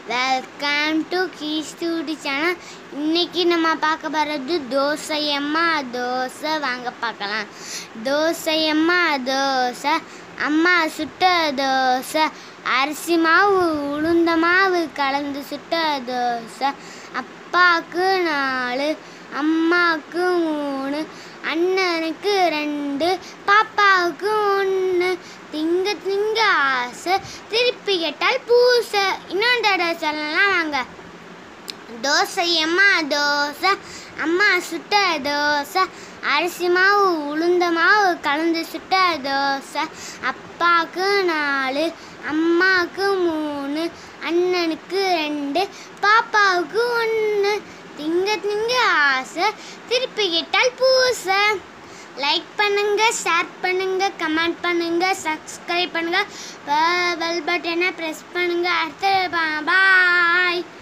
welcome to key study channel இன்னைக்கு நம்ம பார்க்க போகிறது தோசை அம்மா தோசை வாங்க பார்க்கலாம் தோசை அம்மா தோசை அம்மா சுட்ட தோசை அரிசி மாவு உளுந்த மாவு கலந்து சுட்ட தோசை அப்பாவுக்கு நாலு அம்மாவுக்கு மூணு அண்ணனுக்கு ரெண்டு பாப்பாவுக்கு ஒன்று திங்க திங்க ஆசை திருப்பி கேட்டால் பூசை இன்னொரு தடவை சொல்லலாம் வாங்க தோசை அம்மா தோசை அம்மா சுட்ட தோசை அரிசி மாவு உளுந்த மாவு கலந்து சுட்ட தோசை அப்பாவுக்கு நாலு அம்மாவுக்கு மூணு அண்ணனுக்கு ரெண்டு பாப்பாவுக்கு ஒன்று திங்க திங்க ஆசை திருப்பி கேட்டால் பூசை லைக் பண்ணுங்க ஷேர் பண்ணுங்க கமெண்ட் பண்ணுங்க சப்ஸ்கிரைப் பண்ணுங்க பெல் பட்டனை ப்ரெஸ் பண்ணுங்க அடுத்த பாய்